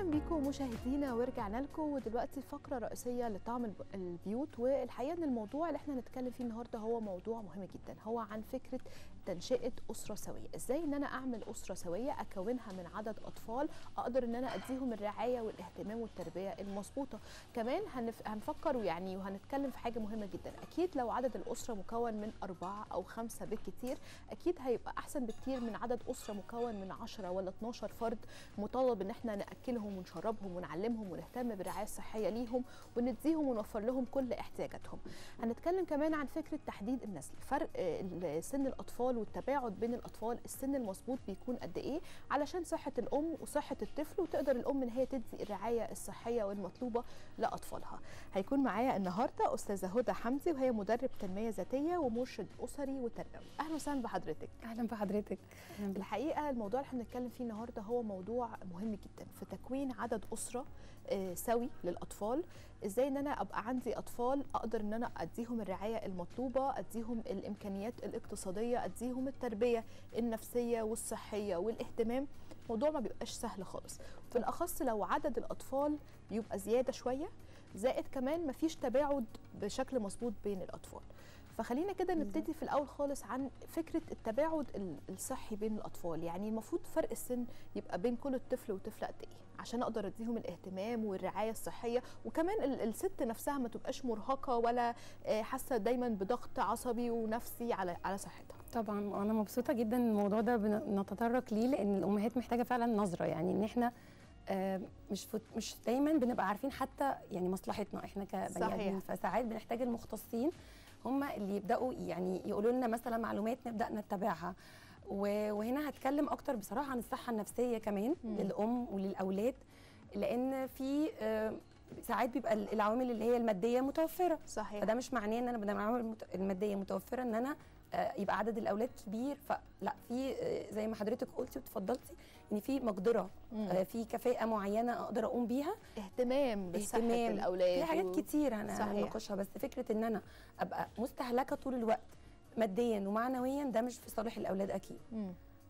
بيكم مشاهدينا ورجعنا لكم ودلوقتي الفقره الرئيسيه لطعم الب- البيوت والحقيقه ان الموضوع اللي احنا هنتكلم فيه النهارده هو موضوع مهم جدا هو عن فكره تنشئه اسره سويه ازاي ان انا اعمل اسره سويه اكونها من عدد اطفال اقدر ان انا اديهم الرعايه والاهتمام والتربيه المظبوطه كمان هنف... هنفكر يعني وهنتكلم في حاجه مهمه جدا اكيد لو عدد الاسره مكون من اربعه او خمسه بالكتير اكيد هيبقى احسن بكتير من عدد اسره مكون من 10 ولا 12 فرد مطالب ان احنا ناكلهم ونشربهم ونعلمهم ونهتم بالرعايه الصحيه ليهم ونديهم ونوفر لهم كل احتياجاتهم. هنتكلم كمان عن فكره تحديد النسل، فرق آه، سن الاطفال والتباعد بين الاطفال، السن المظبوط بيكون قد ايه علشان صحه الام وصحه الطفل وتقدر الام ان هي تدي الرعايه الصحيه والمطلوبه لاطفالها. هيكون معايا النهارده استاذه هدى حمدي وهي مدرب تنميه ذاتيه ومرشد اسري وتربوي. اهلا وسهلا بحضرتك. اهلا بحضرتك أهلاً بك. الحقيقه الموضوع اللي احنا بنتكلم فيه النهارده هو موضوع مهم جدا في تكوين عدد اسره آه، سوي للاطفال ازاي ان انا ابقى عندي اطفال اقدر ان انا اديهم الرعايه المطلوبه اديهم الامكانيات الاقتصاديه اديهم التربيه النفسيه والصحيه والاهتمام موضوع ما بيبقاش سهل خالص بالاخص لو عدد الاطفال بيبقى زياده شويه زائد كمان مفيش تباعد بشكل مظبوط بين الاطفال فخلينا كده نبتدي في الاول خالص عن فكره التباعد ال- الصحي بين الاطفال يعني المفروض فرق السن يبقى بين كل طفل وطفل قد ايه عشان اقدر اديهم الاهتمام والرعايه الصحيه وكمان ال- الست نفسها ما تبقاش مرهقه ولا آه، حاسه دايما بضغط عصبي ونفسي على على صحتها طبعا وانا مبسوطه جدا إن الموضوع ده بنتطرق ليه لان الامهات محتاجه فعلا نظره يعني ان احنا آه، مش فت... مش دايما بنبقى عارفين حتى يعني مصلحتنا احنا كبني صحيح. ادمين فساعات بنحتاج المختصين هم اللي يبداوا يعني يقولوا لنا مثلا معلومات نبدا نتبعها و- وهنا هتكلم اكتر بصراحه عن الصحه النفسيه كمان مم. للام وللاولاد لان في آه، ساعات بيبقى العوامل اللي هي الماديه متوفره صحيح فده مش معناه ان انا بدل ما العوامل المت- الماديه متوفره ان انا آه، يبقى عدد الاولاد كبير فلا في آه، زي ما حضرتك قلتي وتفضلتي ان في مقدره مم. آه، في كفاءه معينه اقدر اقوم بيها اهتمام بصحه اهتمام. الاولاد في حاجات و- كتير انا صحيح. هناقشها بس فكره ان انا ابقى مستهلكه طول الوقت ماديا ومعنويا ده مش في صالح الاولاد اكيد مم.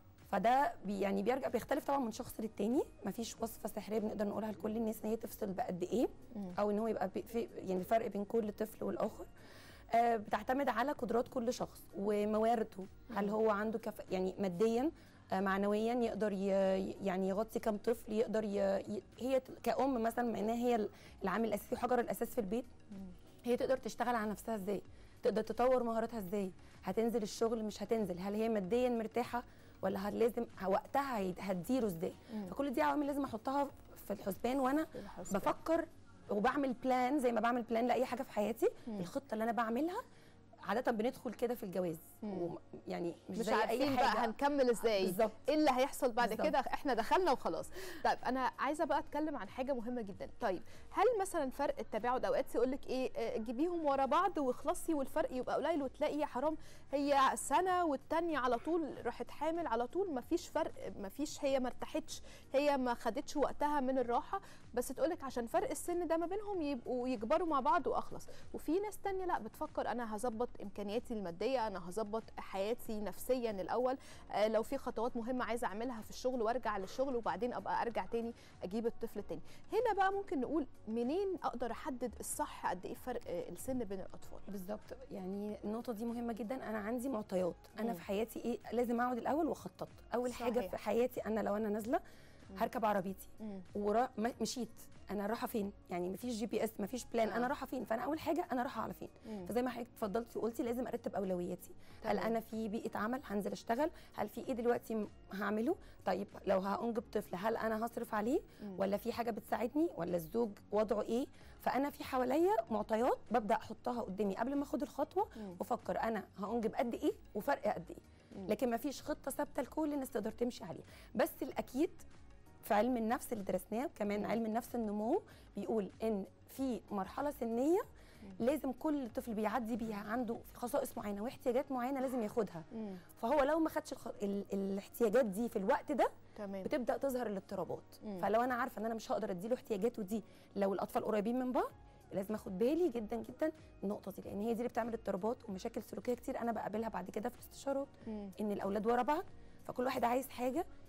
فده بي يعني بيرجع بيختلف طبعا من شخص للتاني مفيش وصفه سحريه بنقدر نقولها لكل الناس ان هي تفصل بقد ايه مم. او ان هو يبقى بي- في يعني الفرق بين كل طفل والاخر آه، بتعتمد على قدرات كل شخص وموارده هل مم. هو عنده كف يعني ماديا آه، معنويا يقدر ي... يعني يغطي كم طفل يقدر ي... ي... هي ت- كأم مثلا مع انها هي العامل الاساسي وحجر الاساس في البيت مم. هي تقدر تشتغل على نفسها ازاي تقدر تطور مهاراتها ازاي هتنزل الشغل مش هتنزل هل هي ماديا مرتاحه ولا هل لازم وقتها هيد- هتديره ازاي مم. فكل دي عوامل لازم احطها في الحسبان وانا بالحسبان. بفكر وبعمل بلان زي ما بعمل بلان لاي حاجه في حياتي مم. الخطه اللي انا بعملها عاده بندخل كده في الجواز مم. وم- يعني مش, مش زي عارفين اي بقى حاجه هنكمل ازاي بالظبط ايه اللي هيحصل بعد بالظبط. كده احنا دخلنا وخلاص طيب انا عايزه بقى اتكلم عن حاجه مهمه جدا طيب هل مثلا فرق التباعد اوقات يقول لك ايه آه، جيبيهم ورا بعض واخلصي والفرق يبقى قليل وتلاقي يا حرام هي سنه والتانيه على طول راحت حامل على طول مفيش فرق مفيش هي ما ارتاحتش هي ما خدتش وقتها من الراحه بس تقول لك عشان فرق السن ده ما بينهم يبقوا يكبروا مع بعض واخلص وفي ناس تانية لا بتفكر انا هظبط امكانياتي الماديه انا هظبط حياتي نفسيا الاول آه، لو في خطوات مهمه عايزه اعملها في الشغل وارجع للشغل وبعدين ابقى ارجع تاني اجيب الطفل تاني هنا بقى ممكن نقول منين اقدر احدد الصح قد ايه فرق آه، السن بين الاطفال بالظبط يعني النقطه دي مهمه جدا انا عندي معطيات انا مم. في حياتي ايه لازم اقعد الاول واخطط اول صحيح. حاجه في حياتي انا لو انا نازله مم. هركب عربيتي مم. ورا م- مشيت انا رايحه فين يعني مفيش جي بي اس مفيش بلان آه. انا رايحه فين فانا اول حاجه انا رايحه على فين مم. فزي ما حضرتك اتفضلتي وقلتي لازم ارتب اولوياتي هل تمام. انا في بيئه عمل هنزل اشتغل هل في ايه دلوقتي م- هعمله طيب لو هانجب طفل هل انا هصرف عليه مم. ولا في حاجه بتساعدني ولا الزوج وضعه ايه فانا في حواليا معطيات ببدا احطها قدامي قبل ما اخد الخطوه مم. وافكر انا هانجب قد ايه وفرق قد ايه مم. لكن ما فيش خطه ثابته لكل الناس تقدر تمشي عليها بس الاكيد في علم النفس اللي درسناه كمان مم. علم النفس النمو بيقول ان في مرحله سنيه لازم كل طفل بيعدي بيها عنده في خصائص معينه واحتياجات معينه لازم ياخدها مم. فهو لو ما خدش الخ... ال... الاحتياجات دي في الوقت ده تمام بتبدا تظهر الاضطرابات مم. فلو انا عارفه ان انا مش هقدر اديله احتياجاته دي لو الاطفال قريبين من بعض لازم اخد بالي جدا جدا النقطه دي لان هي دي اللي بتعمل اضطرابات ومشاكل سلوكيه كتير انا بقابلها بعد كده في الاستشارات مم. ان الاولاد ورا بعض فكل واحد عايز حاجه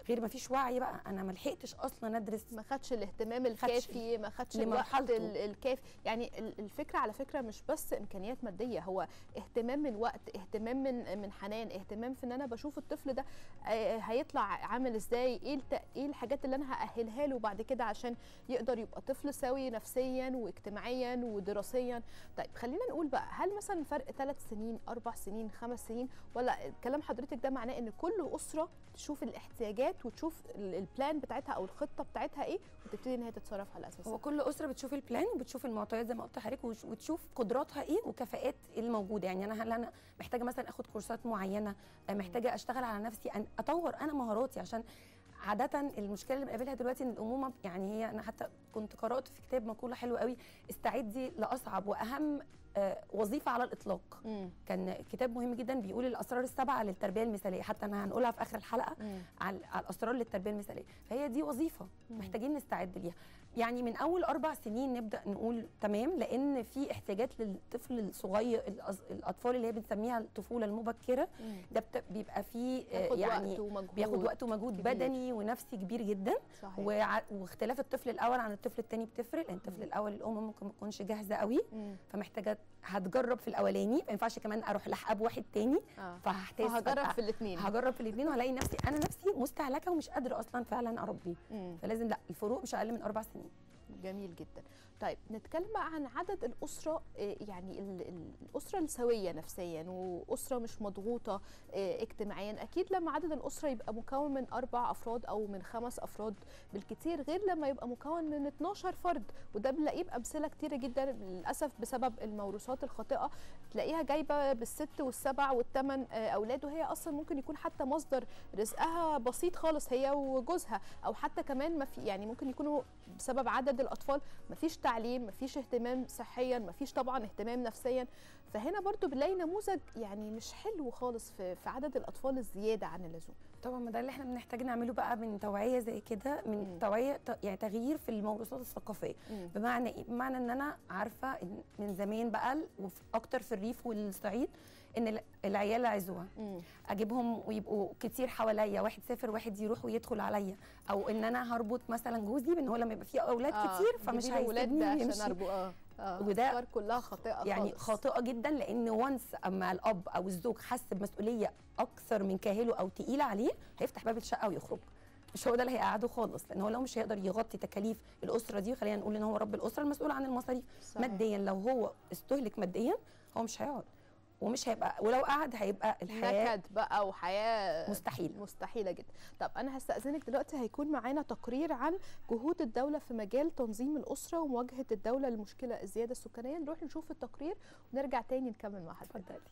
غير ما فيش وعي بقى انا ما لحقتش اصلا ادرس ما خدش الاهتمام خدش الكافي ما خدش الوقت لمرحلته. ال- الكافي يعني ال- الفكره على فكره مش بس امكانيات ماديه هو اهتمام من وقت اهتمام من من حنان اهتمام في ان انا بشوف الطفل ده آه، هيطلع عامل ازاي ايه الت- ايه الحاجات اللي انا هاهلها له بعد كده عشان يقدر يبقى طفل سوي نفسيا واجتماعيا ودراسيا طيب خلينا نقول بقى هل مثلا فرق ثلاث سنين اربع سنين خمس سنين ولا كلام حضرتك ده معناه ان كل اسره تشوف الاحتياجات وتشوف ال- البلان بتاعتها او الخطه بتاعتها ايه وتبتدي ان هي تتصرف على اساسها هو كل اسره بتشوف البلان وبتشوف المعطيات زي ما قلت لحضرتك وش- وتشوف قدراتها ايه وكفاءات الموجوده يعني انا هل انا محتاجه مثلا اخد كورسات معينه آه، محتاجه اشتغل على نفسي أن اطور انا مهاراتي عشان عادة المشكلة اللي بنقابلها دلوقتي ان الأمومة يعني هي أنا حتى كنت قرأت في كتاب مقولة حلوة قوي استعدي لأصعب وأهم آه، وظيفة على الإطلاق مم. كان كتاب مهم جدا بيقول الأسرار السبعة للتربية المثالية حتى أنا هنقولها في آخر الحلقة مم. على على الاسرار للتربيه المثاليه فهي دي وظيفه مم. محتاجين نستعد ليها يعني من اول اربع سنين نبدا نقول تمام لان في احتياجات للطفل الصغير الأز- الاطفال اللي هي بنسميها الطفوله المبكره مم. ده بت- بيبقى فيه آه، بياخد يعني وقت ومجهود بياخد وقت ومجهود كبير. بدني ونفسي كبير جدا صحيح وع- واختلاف الطفل الاول عن الطفل الثاني بتفرق لان الطفل مم. الاول الام ممكن ما تكونش جاهزه قوي مم. فمحتاجه هتجرب في الاولاني ما ينفعش كمان اروح لاحقه بواحد تاني اه فهحتاج فهجرب في الاثنين هجرب في الاثنين وهلاقي نفسي انا نفسي مستهلكه ومش قادره اصلا فعلا اربيه فلازم لا الفروق مش اقل من اربع سنين جميل جدا طيب نتكلم بقى عن عدد الأسرة آه، يعني ال- ال- الأسرة السوية نفسيا وأسرة مش مضغوطة آه، اجتماعيا أكيد لما عدد الأسرة يبقى مكون من أربع أفراد أو من خمس أفراد بالكتير غير لما يبقى مكون من 12 فرد وده بنلاقيه بأمثلة كتيرة جدا للأسف بسبب الموروثات الخاطئة تلاقيها جايبة بالست والسبع والثمان آه، أولاد وهي أصلا ممكن يكون حتى مصدر رزقها بسيط خالص هي وجوزها أو حتى كمان ما في يعني ممكن يكونوا بسبب عدد الاطفال مفيش تعليم مفيش اهتمام صحيا مفيش طبعا اهتمام نفسيا فهنا برضو بنلاقي نموذج يعني مش حلو خالص في, في عدد الاطفال الزياده عن اللزوم طبعا ما ده اللي احنا بنحتاج نعمله بقى من توعيه زي كده من مم. توعيه ت- يعني تغيير في الموروثات الثقافيه بمعنى ايه بمعنى ان انا عارفه إن من زمان بقى وفي اكتر في الريف والصعيد ان ال- العيال عزوه اجيبهم ويبقوا كتير حواليا واحد سافر واحد يروح ويدخل عليا او ان انا هربط مثلا جوزي بان هو لما يبقى فيه اولاد آه، كتير فمش جيبي لي ولاد هيسيبني عشان ويمشي اربو اه اه وده أفكار كلها خاطئه يعني خالص. خاطئه جدا لان وانس اما الاب او الزوج حس بمسؤوليه اكثر من كاهله او تقيله عليه هيفتح باب الشقه ويخرج مش هو ده اللي هيقعده خالص لان هو لو مش هيقدر يغطي تكاليف الاسره دي خلينا نقول ان هو رب الاسره المسؤول عن المصاريف صحيح. ماديا لو هو استهلك ماديا هو مش هيقعد ومش هيبقى ولو قعد هيبقى الحياه نكد بقى وحياه مستحيل مستحيله جدا طب انا هستاذنك دلوقتي هيكون معانا تقرير عن جهود الدوله في مجال تنظيم الاسره ومواجهه الدوله للمشكله الزياده السكانيه نروح نشوف التقرير ونرجع تاني نكمل مع حضرتك اتفضلي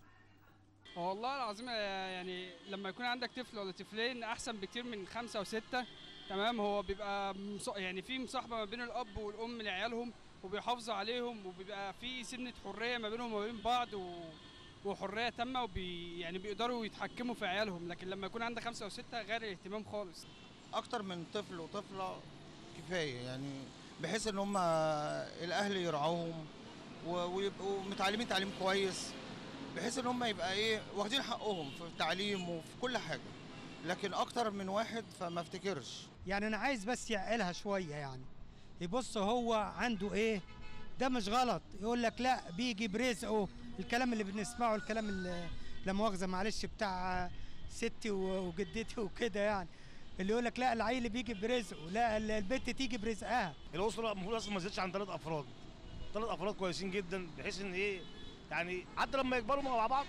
والله العظيم آه، يعني لما يكون عندك طفل ولا طفلين احسن بكتير من خمسه وسته تمام هو بيبقى مص- يعني في مصاحبه ما بين الاب والام لعيالهم وبيحافظوا عليهم وبيبقى في سنه حريه ما بينهم وما بين بعض و... وحريه تامه وبي يعني بيقدروا يتحكموا في عيالهم لكن لما يكون عندك خمسه وسته غير الاهتمام خالص اكتر من طفل وطفله كفايه يعني بحيث ان هم الاهل يرعوهم و- ويبقوا متعلمين تعليم كويس بحيث ان هم يبقى ايه واخدين حقهم في التعليم وفي كل حاجه لكن اكتر من واحد فما افتكرش يعني انا عايز بس يعقلها شويه يعني يبص هو عنده ايه ده مش غلط يقول لك لا بيجي برزقه الكلام اللي بنسمعه الكلام اللي لا مؤاخذه معلش بتاع ستي و- وجدتي وكده يعني اللي يقول لك لا العيل بيجي برزقه لا ال- البنت تيجي برزقها الاسره المفروض اصلا ما تزيدش عن ثلاث افراد ثلاث افراد كويسين جدا بحيث ان ايه يعني حتى لما يكبروا مع بعض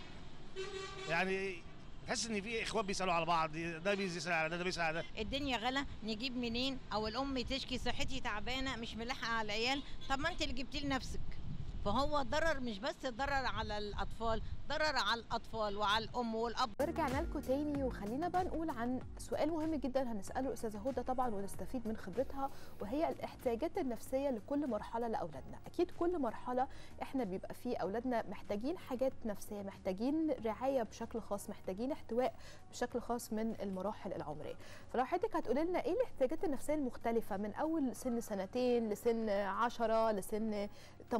يعني تحس ان في اخوات بيسالوا على بعض ده بيسال على ده ده بيسال على ده الدنيا غلا نجيب منين او الام تشكي صحتي تعبانه مش ملاحقه على العيال طب ما انت اللي جبتي لنفسك فهو ضرر مش بس ضرر على الاطفال ضرر على الاطفال وعلى الام والاب ورجعنا لكم تاني وخلينا بقى نقول عن سؤال مهم جدا هنساله استاذه هدى طبعا ونستفيد من خبرتها وهي الاحتياجات النفسيه لكل مرحله لاولادنا اكيد كل مرحله احنا بيبقى فيه اولادنا محتاجين حاجات نفسيه محتاجين رعايه بشكل خاص محتاجين احتواء بشكل خاص من المراحل العمريه فلو حضرتك هتقولي لنا ايه الاحتياجات النفسيه المختلفه من اول سن سنتين لسن 10 لسن 18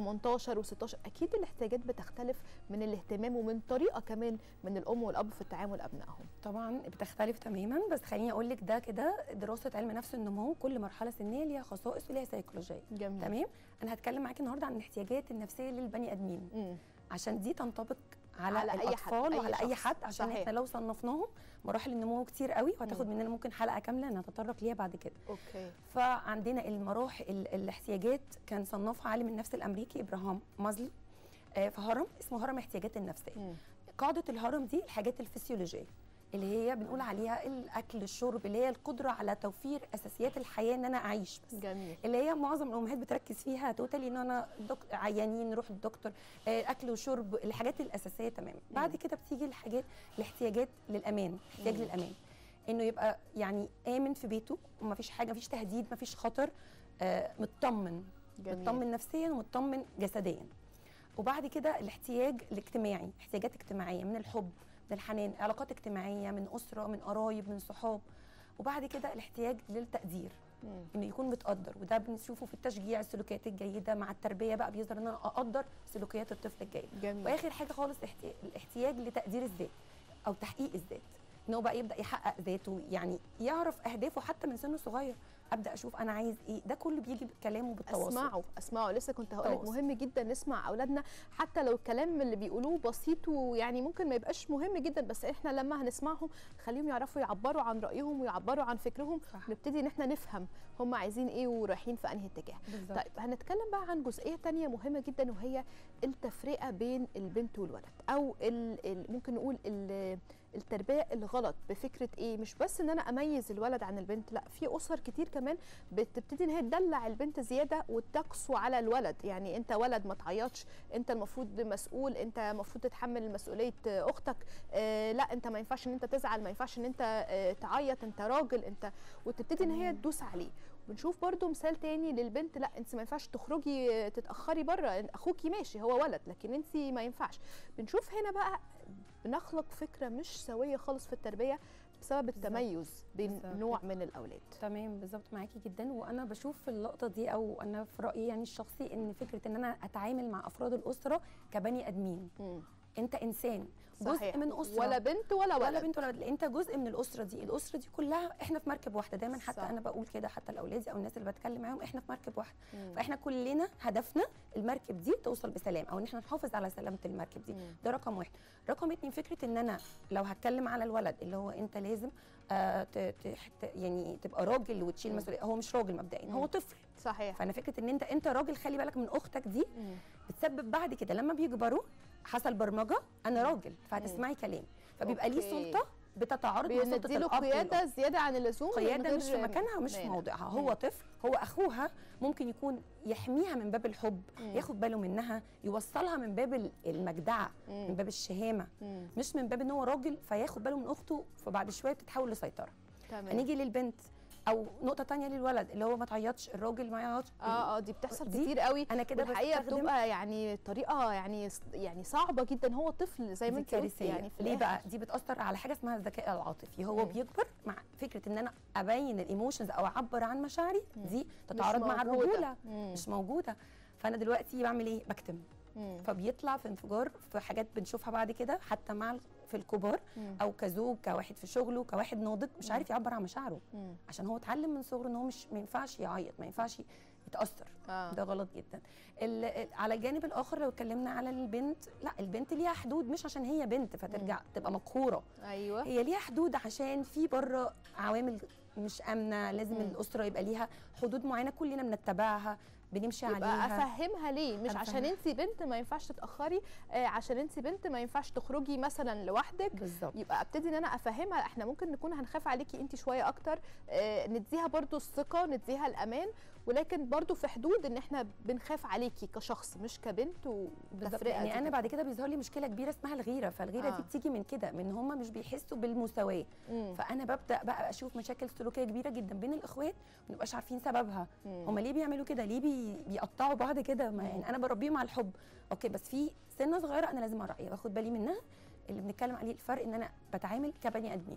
15 و16 اكيد الاحتياجات بتختلف من الاهتمام ومن طريقه كمان من الام والاب في التعامل ابنائهم طبعا بتختلف تماما بس خليني اقول لك ده كده دراسه علم نفس النمو كل مرحله سنيه ليها خصائص وليها سيكولوجيه جميل تمام انا هتكلم معاكي النهارده عن الاحتياجات النفسيه للبني ادمين مم. عشان دي تنطبق على, على أي حد، الاطفال أي وعلى اي شخص. حد عشان صحيح. احنا لو صنفناهم مراحل النمو كتير قوي وهتاخد مم. مننا ممكن حلقه كامله نتطرق ليها بعد كده اوكي فعندنا المراحل ال- الاحتياجات كان صنفها عالم النفس الامريكي ابراهام مازلو آه، في هرم اسمه هرم احتياجات النفسيه مم. قاعده الهرم دي الحاجات الفسيولوجيه اللي هي بنقول عليها الاكل الشرب اللي هي القدره على توفير اساسيات الحياه ان انا اعيش بس جميل اللي هي معظم الامهات بتركز فيها توتالي ان انا دك... عيانين نروح الدكتور آه، اكل وشرب الحاجات الاساسيه تمام بعد كده بتيجي الحاجات الاحتياجات للامان احتياج مم. للامان انه يبقى يعني امن في بيته ومفيش حاجه مفيش تهديد مفيش خطر آه، مطمن جميل مطمن نفسيا ومطمن جسديا وبعد كده الاحتياج الاجتماعي احتياجات اجتماعيه من الحب من الحنان علاقات اجتماعيه من اسره من قرايب من صحاب وبعد كده الاحتياج للتقدير مم. انه يكون متقدر وده بنشوفه في التشجيع السلوكيات الجيده مع التربيه بقى بيظهر ان انا اقدر سلوكيات الطفل الجيد جميل واخر حاجه خالص احتي- الاحتياج لتقدير الذات او تحقيق الذات ان هو بقى يبدا يحقق ذاته يعني يعرف اهدافه حتى من سنه صغير ابدا اشوف انا عايز ايه ده كله بيجي بالكلام وبالتواصل اسمعوا اسمعوا لسه كنت هقول لك تواصل. مهم جدا نسمع اولادنا حتى لو الكلام اللي بيقولوه بسيط ويعني ممكن ما يبقاش مهم جدا بس احنا لما هنسمعهم خليهم يعرفوا يعبروا عن رايهم ويعبروا عن فكرهم صح. نبتدي ان احنا نفهم هم عايزين ايه ورايحين في انهي اتجاه بالظبط طيب هنتكلم بقى عن جزئيه تانية مهمه جدا وهي التفرقه بين البنت والولد او ال ال ممكن نقول ال التربيه الغلط بفكره ايه مش بس ان انا اميز الولد عن البنت لا في اسر كتير كمان بتبتدي ان هي تدلع البنت زياده وتقسو على الولد يعني انت ولد ما تعيطش انت المفروض مسؤول انت المفروض تتحمل مسؤوليه اختك آه لا انت ما ينفعش ان انت تزعل ما ينفعش ان انت آه تعيط انت راجل انت وتبتدي ان هي تمام. تدوس عليه بنشوف برضو مثال تاني للبنت لا انت ما ينفعش تخرجي آه، تتاخري بره اخوكي ماشي هو ولد لكن انت ما ينفعش بنشوف هنا بقى بنخلق فكره مش سويه خالص في التربيه بسبب التميز بين بالظبط. نوع من الاولاد تمام بالظبط معاكي جدا وانا بشوف في اللقطه دي او انا في رايي يعني الشخصي ان فكره ان انا اتعامل مع افراد الاسره كبني ادمين انت انسان صحيح. جزء من اسره ولا بنت ولا ولد ولا بنت ولا ولد انت جزء من الاسره دي الاسره دي كلها احنا في مركب واحده دايما حتى صح. انا بقول كده حتى لاولادي او الناس اللي بتكلم معاهم احنا في مركب واحده مم. فاحنا كلنا هدفنا المركب دي توصل بسلام او ان احنا نحافظ على سلامه المركب دي مم. ده رقم واحد رقم اتنين فكره ان انا لو هتكلم على الولد اللي هو انت لازم آه ت- ت- ت- يعني تبقى راجل وتشيل مم. مسؤوليه هو مش راجل مبدئيا هو مم. طفل صحيح فانا فكره ان انت انت راجل خلي بالك من اختك دي مم. بتسبب بعد كده لما بيكبروا حصل برمجه انا راجل فهتسمعي كلام فبيبقى ليه أوكي. سلطه بتتعارض مع سلطه بنديله الاب قياده والأم. زياده عن اللزوم من قياده غير مش في مكانها ومش في مانع. موضعها مم. هو طفل هو اخوها ممكن يكون يحميها من باب الحب مم. ياخد باله منها يوصلها من باب ال- المجدعه من مم. باب الشهامه مم. مش من باب ان هو راجل فياخد باله من اخته فبعد شويه بتتحول لسيطره تمام هنيجي للبنت او نقطه تانية للولد اللي هو ما تعيطش الراجل ما يعيطش اه اه دي بتحصل دي كتير قوي انا كده والحقيقه بستخدم بتبقى يعني طريقه يعني يعني صعبه جدا هو طفل زي ما دي انت قلتي كارثيه يعني في ليه الآخر. بقى دي بتاثر على حاجه اسمها الذكاء العاطفي هو مم. بيكبر مع فكره ان انا ابين الايموشنز او اعبر عن مشاعري مم. دي مش تتعارض مع موجودة. الرجوله مم. مش موجوده فانا دلوقتي بعمل ايه بكتم مم. فبيطلع في انفجار في حاجات بنشوفها بعد كده حتى مع ال- في الكبار مم. او كزوج كواحد في شغله كواحد ناضج مش مم. عارف يعبر عن مشاعره مم. عشان هو اتعلم من صغره ان هو مش ما ينفعش يعيط ما ينفعش يتاثر اه ده غلط جدا ال- ال- على الجانب الاخر لو اتكلمنا على البنت لا البنت ليها حدود مش عشان هي بنت فترجع تبقى مقهوره ايوه هي ليها حدود عشان في بره عوامل مش امنه لازم مم. الاسره يبقى ليها حدود معينه كلنا بنتبعها بنمشي يبقى عليها افهمها ليه مش عشان أفهمها. انت بنت ما ينفعش تتاخري آه عشان انت بنت ما ينفعش تخرجي مثلا لوحدك بالظبط يبقى ابتدي ان انا افهمها احنا ممكن نكون هنخاف عليكي انت شويه اكتر آه نديها برضو الثقه نديها الامان ولكن برضو في حدود ان احنا بنخاف عليكي كشخص مش كبنت بالظبط وتفرقه يعني دي انا كده. بعد كده بيظهر لي مشكله كبيره اسمها الغيره فالغيره آه. دي بتيجي من كده من هم مش بيحسوا بالمساواه مم. فانا ببدا بقى اشوف مشاكل سلوكيه كبيره جدا بين الاخوات ما نبقاش عارفين سببها مم. هم ليه بيعملوا كده ليه بي... بيقطعوا بعض كده ما يعني انا بربيهم على الحب اوكي بس في سنه صغيره انا لازم اراعيها باخد بالي منها اللي بنتكلم عليه الفرق ان انا بتعامل كبني ادمين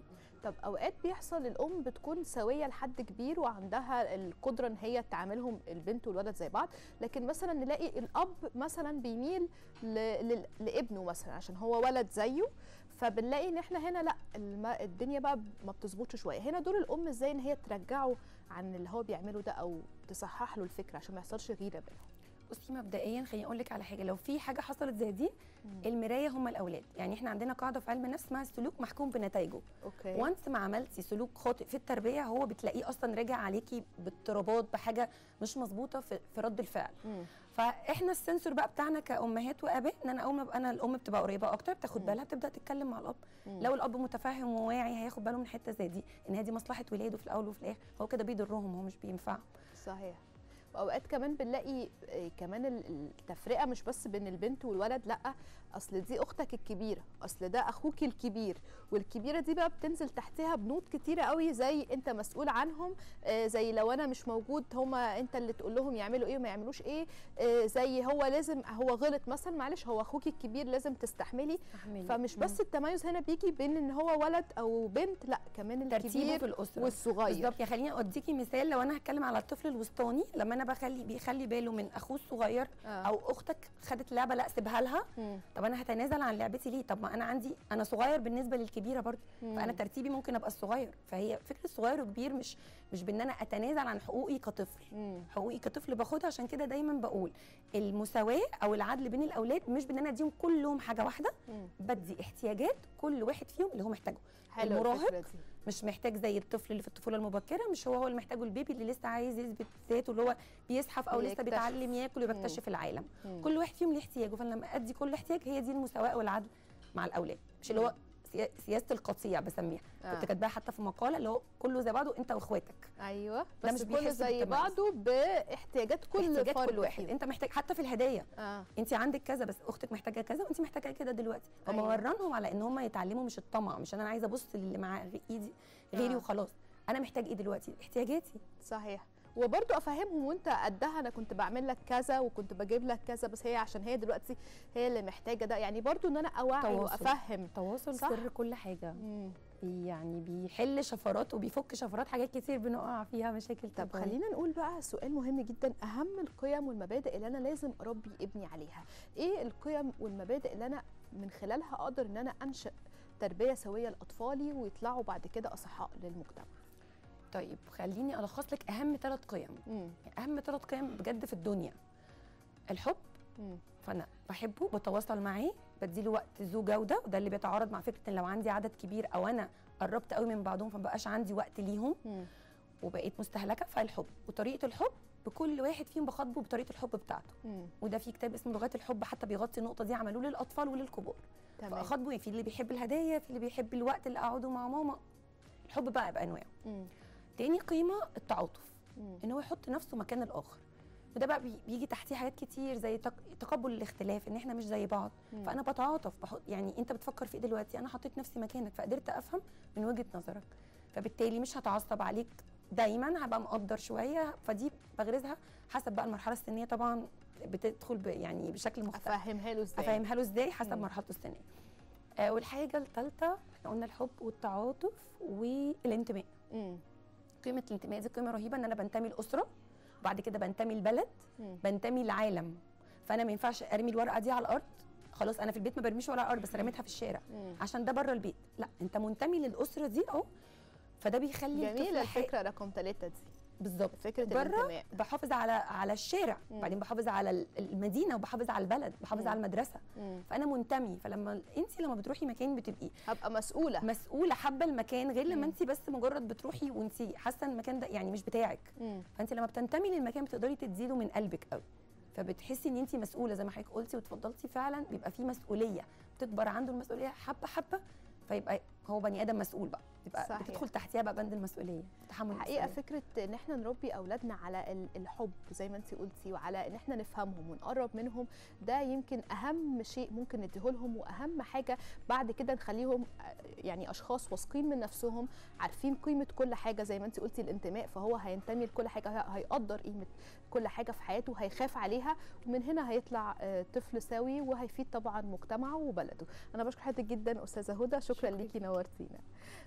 طب اوقات بيحصل الام بتكون سويه لحد كبير وعندها القدره ان هي تعاملهم البنت والولد زي بعض لكن مثلا نلاقي الاب مثلا بيميل ل... ل... لابنه مثلا عشان هو ولد زيه فبنلاقي ان احنا هنا لا الم... الدنيا بقى ما بتظبطش شويه هنا دور الام ازاي ان هي ترجعه عن اللي هو بيعمله ده او تصحح له الفكره عشان ما يحصلش غيره بينهم بصي مبدئيا خليني اقول لك على حاجه لو في حاجه حصلت زي دي المرايه هم الاولاد يعني احنا عندنا قاعده في علم النفس اسمها السلوك محكوم بنتائجه اوكي وانس ما عملتي سلوك خاطئ في التربيه هو بتلاقيه اصلا راجع عليكي باضطرابات بحاجه مش مظبوطه في, في رد الفعل مم. فاحنا السنسور بقى بتاعنا كامهات واباء ان انا اول ما ابقى انا الام بتبقى قريبه اكتر بتاخد مم. بالها بتبدا تتكلم مع الاب مم. لو الاب متفهم وواعي هياخد باله من حته زي دي ان هي دي مصلحه ولاده في الاول وفي الاخر هو كده بيضرهم هو مش بينفعهم صحيح واوقات كمان بنلاقي آه، كمان ال- التفرقه مش بس بين البنت والولد لا اصل دي اختك الكبيره اصل ده اخوك الكبير والكبيره دي بقى بتنزل تحتها بنود كتيره قوي زي انت مسؤول عنهم آه، زي لو انا مش موجود هما انت اللي تقول لهم يعملوا ايه وما يعملوش ايه آه، زي هو لازم هو غلط مثلا معلش هو اخوك الكبير لازم تستحملي فمش بس التميز هنا بيجي بين ان هو ولد او بنت لا كمان ترتيبه في الكبير الاسره والصغير بالظبط يا خليني اديكي مثال لو انا هتكلم على الطفل الوسطاني لما انا بخلي بيخلي باله من اخوه الصغير آه. او اختك خدت لعبه لا سيبها لها مم. طب انا هتنازل عن لعبتي ليه طب ما انا عندي انا صغير بالنسبه للكبيره برضه فانا مم. ترتيبي ممكن ابقى الصغير فهي فكره صغير وكبير مش مش بان انا اتنازل عن حقوقي كطفل مم. حقوقي كطفل باخدها عشان كده دايما بقول المساواه او العدل بين الاولاد مش بان انا اديهم كلهم حاجه واحده مم. بدي احتياجات كل واحد فيهم اللي هو محتاجه حلو المراهق الفكرة دي. مش محتاج زي الطفل اللي في الطفوله المبكره مش هو هو اللي محتاجه البيبي اللي لسه عايز يثبت ذاته اللي هو بيزحف او لسه بيكتشف. بيتعلم ياكل وبيكتشف العالم مم. كل واحد فيهم ليه احتياجه فلما ادي كل احتياج هي دي المساواه والعدل مع الاولاد مش اللي هو سيا- سياسه القطيع بسميها آه. كنت كاتباها حتى في مقاله اللي هو كله زي بعضه انت واخواتك ايوه ده بس مش كله بيحس زي بالتميز. بعضه باحتياجات كل احتياجات فرد كل واحد فيهم. انت محتاج حتى في الهدايا اه انت عندك كذا بس اختك محتاجه كذا وانت محتاجه كده دلوقتي فما أيوة. ورنهم على ان هم يتعلموا مش الطمع مش انا عايزه ابص للي مع غ- ايدي غيري آه. وخلاص انا محتاج ايه دلوقتي احتياجاتي صحيح وبرضه افهمهم وانت قدها انا كنت بعمل لك كذا وكنت بجيب لك كذا بس هي عشان هي دلوقتي هي اللي محتاجه ده يعني برضه ان انا اوعي تواصل. وافهم التواصل صح. سر كل حاجه مم. بي يعني بيحل شفرات وبيفك شفرات حاجات كتير بنقع فيها مشاكل طب تكوين. خلينا نقول بقى سؤال مهم جدا اهم القيم والمبادئ اللي انا لازم اربي ابني عليها ايه القيم والمبادئ اللي انا من خلالها اقدر ان انا انشئ تربيه سويه لاطفالي ويطلعوا بعد كده اصحاء للمجتمع طيب خليني الخص لك اهم ثلاث قيم مم. اهم ثلاث قيم بجد في الدنيا الحب مم. فانا بحبه بتواصل معاه بديله وقت ذو جوده وده اللي بيتعارض مع فكره ان لو عندي عدد كبير او انا قربت قوي من بعضهم فمبقاش عندي وقت ليهم مم. وبقيت مستهلكه فالحب وطريقه الحب بكل واحد فيهم بخاطبه بطريقه الحب بتاعته مم. وده في كتاب اسمه لغات الحب حتى بيغطي النقطه دي عملوه للاطفال وللكبار تمام فاخاطبه إيه؟ في اللي بيحب الهدايا في اللي بيحب الوقت اللي اقعده مع ماما الحب بقى بانواعه مم. تاني قيمه التعاطف مم. ان هو يحط نفسه مكان الاخر وده بقى بي- بيجي تحتيه حاجات كتير زي تق- تقبل الاختلاف ان احنا مش زي بعض مم. فانا بتعاطف بحط يعني انت بتفكر في ايه دلوقتي انا حطيت نفسي مكانك فقدرت افهم من وجهه نظرك فبالتالي مش هتعصب عليك دايما هبقى مقدر شويه فدي بغرزها حسب بقى المرحله السنيه طبعا بتدخل ب يعني بشكل مختلف افهمها له ازاي افهمها له ازاي حسب مم. مرحلته السنيه آه والحاجه الثالثه احنا قلنا الحب والتعاطف والانتماء مم. قيمه الانتماء دي قيمه رهيبه ان انا بنتمي لاسره وبعد كده بنتمي لبلد مم. بنتمي لعالم فانا ما ينفعش ارمي الورقه دي على الارض خلاص انا في البيت ما برميش ورقه على الارض بس رميتها في الشارع مم. عشان ده بره البيت لا انت منتمي للاسره دي اهو فده بيخلي جميله الطفل حي- الفكره رقم ثلاثة دي بالظبط فكره بره الانتماء بحافظ على على الشارع مم. بعدين بحافظ على ال- المدينه وبحافظ على البلد بحافظ مم. على المدرسه مم. فانا منتمي فلما انت لما بتروحي مكان بتبقي هبقى مسؤوله مسؤوله حابه المكان غير لما مم. انت بس مجرد بتروحي وانت حاسه ان المكان ده يعني مش بتاعك مم. فانت لما بتنتمي للمكان بتقدري تديله من قلبك قوي فبتحسي ان انت مسؤوله زي ما حضرتك قلتي وتفضلتي فعلا بيبقى في مسؤوليه بتكبر عنده المسؤوليه حبه حبه فيبقى هو بني ادم مسؤول بقى يبقى صحيح. بتدخل تحتيها بقى بند المسؤوليه تحمل حقيقه المسؤولية. فكره ان احنا نربي اولادنا على ال- الحب زي ما انت قلتي وعلى ان احنا نفهمهم ونقرب منهم ده يمكن اهم شيء ممكن نديه لهم واهم حاجه بعد كده نخليهم آه، يعني اشخاص واثقين من نفسهم عارفين قيمه كل حاجه زي ما انت قلتي الانتماء فهو هينتمي لكل حاجه هي- هيقدر قيمه كل حاجه في حياته هيخاف عليها ومن هنا هيطلع آه، طفل سوي وهيفيد طبعا مجتمعه وبلده انا بشكر حضرتك جدا استاذه هدى شكرا, شكرا ليكي نورتينا